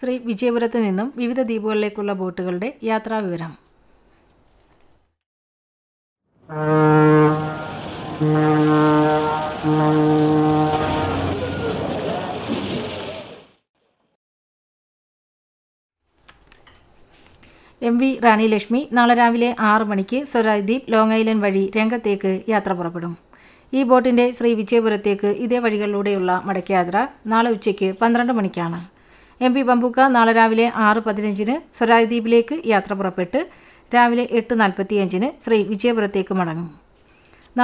ശ്രീ വിജയപുരത്ത് നിന്നും വിവിധ ദ്വീപുകളിലേക്കുള്ള ബോട്ടുകളുടെ യാത്രാവിവരം എം വി റാണി ലക്ഷ്മി നാളെ രാവിലെ ആറ് മണിക്ക് സ്വരാജ് ദ്വീപ് ലോങ് ഐലൻഡ് വഴി രംഗത്തേക്ക് യാത്ര പുറപ്പെടും ഈ ബോട്ടിന്റെ ശ്രീ വിജയപുരത്തേക്ക് ഇതേ വഴികളിലൂടെയുള്ള മടക്കയാത്ര നാളെ ഉച്ചയ്ക്ക് പന്ത്രണ്ട് മണിക്കാണ് എം പി ബംബുക്ക നാളെ രാവിലെ ആറ് പതിനഞ്ചിന് സ്വരാജ് ദ്വീപിലേക്ക് യാത്ര പുറപ്പെട്ട് രാവിലെ എട്ട് നാൽപ്പത്തിയഞ്ചിന് ശ്രീ വിജയപുരത്തേക്ക് മടങ്ങും